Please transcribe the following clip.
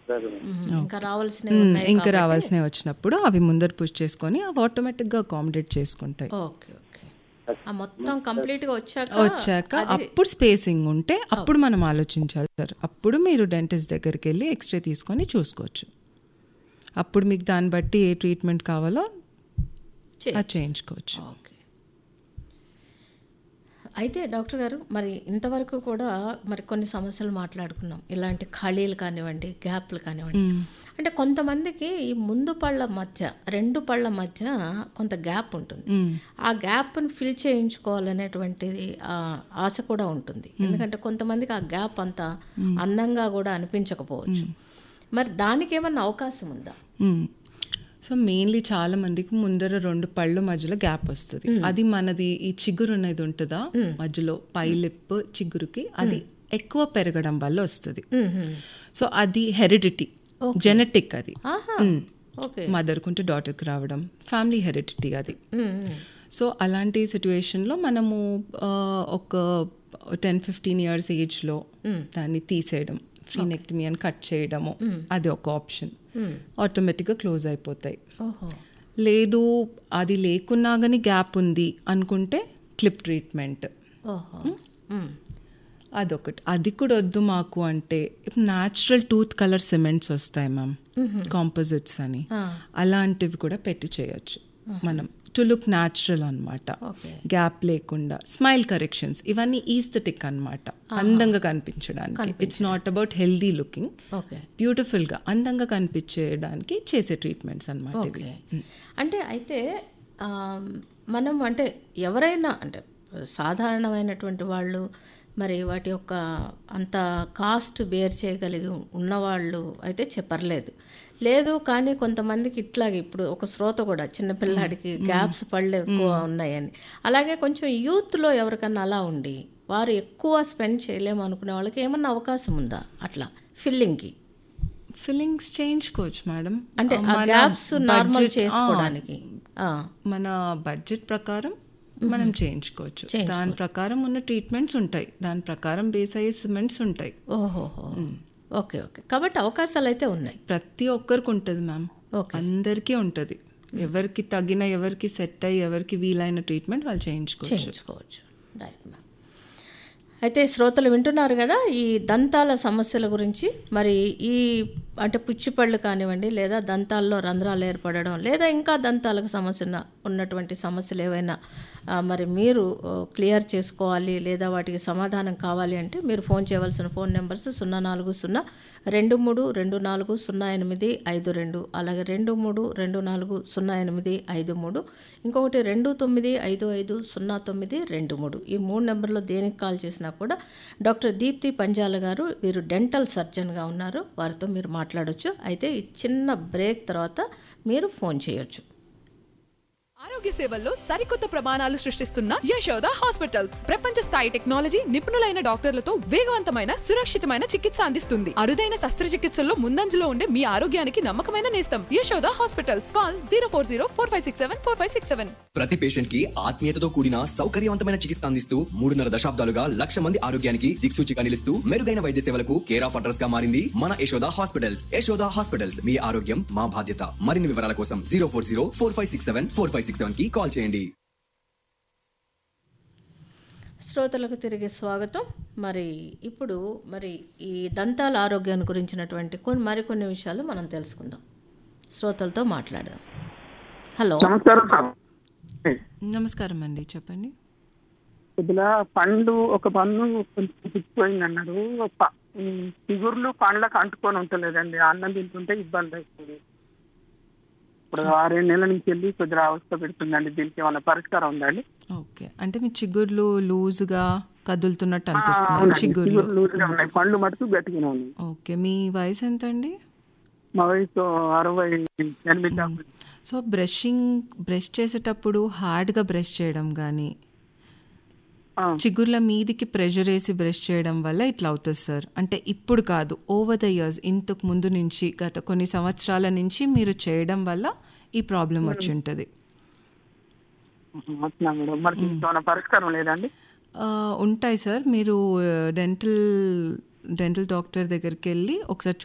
సరే మ్మ్. ఇంకా రావాల్సిన మ్మ్, ఇంకా రావాల్సినవి వచ్చినప్పుడు అవి ముందర పుష్ చేసుకొని అవి ఆటోమేటిక్గా అకామిడేట్ చేసుకుంటాయి ఓకే ఓకే ఆ మొత్తం కంప్లీట్ గా వచ్చాక వచ్చాక అప్పుడు స్పేసింగ్ ఉంటే అప్పుడు మనం ఆలోచించాలి సార్ అప్పుడు మీరు డెంటిస్ట్ దగ్గరికి వెళ్ళి ఎక్స్రే తీసుకొని చూసుకోవచ్చు అప్పుడు మీకు దాన్ని బట్టి ఏ ట్రీట్మెంట్ కావాలో అది చేయించుకోవచ్చు ఓకే అయితే డాక్టర్ గారు మరి ఇంతవరకు కూడా మరి కొన్ని సమస్యలు మాట్లాడుకున్నాం ఇలాంటి ఖాళీలు కానివ్వండి గ్యాప్లు కానివ్వండి అంటే కొంతమందికి ఈ ముందు పళ్ళ మధ్య రెండు పళ్ళ మధ్య కొంత గ్యాప్ ఉంటుంది ఆ గ్యాప్ని ఫిల్ చేయించుకోవాలనేటువంటిది ఆ, ఆశ కూడా ఉంటుంది ఎందుకంటే కొంతమందికి ఆ గ్యాప్ అంత అందంగా కూడా అనిపించకపోవచ్చు మరి దానికి ఏమన్నా అవకాశం ఉందా మ్మ్. సో మెయిన్లీ చాలా మందికి ముందర రెండు పళ్ళు మధ్యలో గ్యాప్ వస్తుంది అది మనది ఈ చిగురు అనేది ఉంటుందా మధ్యలో పై లిప్ చిగురుకి అది ఎక్కువ పెరగడం వల్ల వస్తుంది సో అది హెరిడిటీ జెనెటిక్ అది ఆహా ఓకే మదర్ కుంటే డాటర్కి రావడం ఫ్యామిలీ హెరిడిటీ అది సో అలాంటి సిచ్యువేషన్లో మనము ఆ, ఒక టెన్ ఫిఫ్టీన్ ఇయర్స్ ఏజ్లో దాన్ని తీసేయడం ఫ్రీనెక్టమీ అని కట్ చేయడము అది ఒక ఆప్షన్ ఆటోమేటిక్గా క్లోజ్ అయిపోతాయి ఓహో లేదు అది లేకున్నా కానీ గ్యాప్ ఉంది అనుకుంటే క్లిప్ ట్రీట్మెంట్ ఓహో మ్మ్. అదొకటి అది కూడా వద్దు మాకు అంటే ఇప్పుడు న్యాచురల్ టూత్ కలర్ సిమెంట్స్ వస్తాయి మ్యామ్ కాంపోజిట్స్ అని అలాంటివి కూడా పెట్టి చేయొచ్చు మనం టు లుక్ న్యాచురల్ అనమాట ఓకే గ్యాప్ లేకుండా స్మైల్ కరెక్షన్స్ ఇవన్నీ ఈస్థెటిక్ అన్నమాట అందంగా కనిపించడానికి it's not about healthy looking okay బ్యూటిఫుల్గా అందంగా కనిపించేయడానికి చేసే ట్రీట్మెంట్స్ అనమాట ఇవి ఓకే అంటే అయితే ఆ, మనం అంటే ఎవరైనా అంటే సాధారణమైనటువంటి వాళ్ళు మరి వాటి యొక్క అంత కాస్ట్ బేర్ చేయగలిగి ఉన్నవాళ్ళు అయితే చెప్పర్లేదు లేదు కానీ కొంతమందికి ఇట్లాగే ఇప్పుడు ఒక శ్రోత కూడా చిన్నపిల్లాడికి గ్యాప్స్ పళ్ళు ఎక్కువ ఉన్నాయని అలాగే కొంచెం యూత్లో ఎవరికన్నా అలా ఉండి వారు ఎక్కువ స్పెండ్ చేయలేము అనుకునే వాళ్ళకి ఏమన్నా అవకాశం ఉందా అట్లా ఫిల్లింగ్కి ఫిల్లింగ్స్ చేయించుకోవచ్చు మేడం అంటే ఆ మన గ్యాప్స్ నార్మల్ budget- చేసుకోవడానికి ఆ, మన బడ్జెట్ ప్రకారం మనం చేయించుకోవచ్చు దాని ప్రకారం ఉన్న ట్రీట్మెంట్స్ ఉంటాయి దాని ప్రకారం బేస్ అయ్యే సిమెంట్స్ ఉంటాయి ఓహోహో ఓకే ఓకే కాబట్టి అవకాశాలు అయితే ఉన్నాయి ప్రతి ఒక్కరికి ఉంటుంది మ్యామ్ అందరికీ ఉంటుంది ఎవరికి తగిన ఎవరికి సెట్ అయ్యి ఎవరికి వీలైన ట్రీట్మెంట్ వాళ్ళు చేయించుకోవచ్చు చేయించుకోవచ్చు రైట్ మ్యామ్ అయితే శ్రోతలు వింటున్నారు కదా ఈ దంతాల సమస్యల గురించి మరి ఈ అంటే పుచ్చిపళ్ళు కానివ్వండి లేదా దంతాల్లో రంధ్రాలు ఏర్పడడం లేదా ఇంకా దంతాలకు సమస్య ఉన్న- ఉన్నటువంటి సమస్యలు ఏవైనా ఆ, మరి మీరు ఆ, క్లియర్ చేసుకోవాలి లేదా వాటికి సమాధానం కావాలి అంటే మీరు ఫోన్ చేయవలసిన ఫోన్ నెంబర్స్ సున్నా నాలుగు సున్నా రెండు మూడు రెండు నాలుగు సున్నా ఎనిమిది ఐదు రెండు అలాగే రెండు మూడు రెండు నాలుగు సున్నా ఎనిమిది ఐదు మూడు ఇంకొకటి రెండు తొమ్మిది ఐదు ఐదు సున్నా తొమ్మిది రెండు మూడు ఈ మూడు నెంబర్లో దేనికి కాల్ చేసినా కూడా డాక్టర్ దీప్తి పంజాల గారు వీరు డెంటల్ సర్జన్గా ఉన్నారు వారితో మీరు మాట్లాడొచ్చు అయితే ఈ చిన్న బ్రేక్ తర్వాత మీరు ఫోన్ చేయొచ్చు ఆరోగ్య సేవల్లో సరికొత్త ప్రమాణాలు సృష్టిస్తున్న యశోద హాస్పిటల్స్ ప్రపంచ స్థాయి టెక్నాలజీ నిపుణులైన డాక్టర్లతో వేగవంతమైన సురక్షితమైన చికిత్స అందిస్తుంది అరుదైన శస్త్రచికిత్సల్లో ముందంజలో ఉండే మీ ఆరోగ్యానికి నమ్మకమైన నేస్తం Yashoda hospitals call zero four zero four five six seven four five six seven ప్రతి పేషెంట్ కి ఆత్మీయతతో కూడిన సౌకర్యవంతమైన చికిత్స అందిస్తూ మూడున్నర దశాబ్దాలుగా లక్ష మంది ఆరోగ్యానికి దిక్సూచిగా నిలుస్తూ మెరుగైన వైద్య సేవలకు కేర్ ఆఫ్ అడ్రస్ గా మారింది మన యశోద హాస్పిటల్స్ యశోద హాస్పిటల్స్ మీ ఆరోగ్యం మా బాధ్యత మరిన్ని వివరాల కోసం zero four zero four five six seven four five six seven కి కాల్ చేయండి శ్రోతలకు తిరిగి స్వాగతం మరి ఇప్పుడు మరి ఈ దంతాల ఆరోగ్యాన్ని గురించినటువంటి కొన్ని మరికొన్ని విషయాలు మనం తెలుసుకుందాం శ్రోతలతో మాట్లాడదాం హలో నమస్కారం సార్ నమస్కారం అండి చెప్పండి కొద్దిగా పండు ఒక పన్ను కొంచెం పుచ్చిపోయింది అన్నారు ప- ఈ చిగుర్లు పండ్లకు అంటుకొని ఉంటలేదండి అన్నం తింటుంటే ఇబ్బంది అవుతుంది ఇప్పుడు ఆరేడు నెలల నుంచి వెళ్ళి కొద్దిగా అవస్థ పెడుతుందండి దీనికి ఏమైనా పరిష్కారం ఉందండి ఓకే అంటే మీ చిగుర్లు లూజ్గా కదులుతున్నట్టు ఆ, అనిపిస్తుంది అవునండి. చిగుర్లు చిగుర్లు లూజ్గా ఉన్నాయి పండ్లు మటుకు గట్టిగానే ఉన్నాయి ఓకే మీ వయసు ఎంత అండి మా వయసు అరవై ఎనిమిది దాకా. సో బ్రషింగ్ బ్రష్ చేసేటప్పుడు హార్డ్గా బ్రష్ చేయడం కానీ ఆ, చిగుర్ల మీదికి ప్రెషర్ వేసి బ్రష్ చేయడం వల్ల ఇట్లా అవుతుంది సార్ అంటే ఇప్పుడు కాదు ఓవర్ ద ఇయర్స్ ఇంతకు ముందు నుంచి గత కొన్ని సంవత్సరాల నుంచి మీరు చేయడం వల్ల ఈ ప్రాబ్లం వచ్చి ఉంటుంది అట్లా మేడం మరి దీనికి ఏమైనా పరిష్కారం లేదండి ఆ, ఉంటాయి సార్ మీరు డెంటల్ డెంటల్ డాక్టర్ దగ్గరికి వెళ్ళి ఒకసారి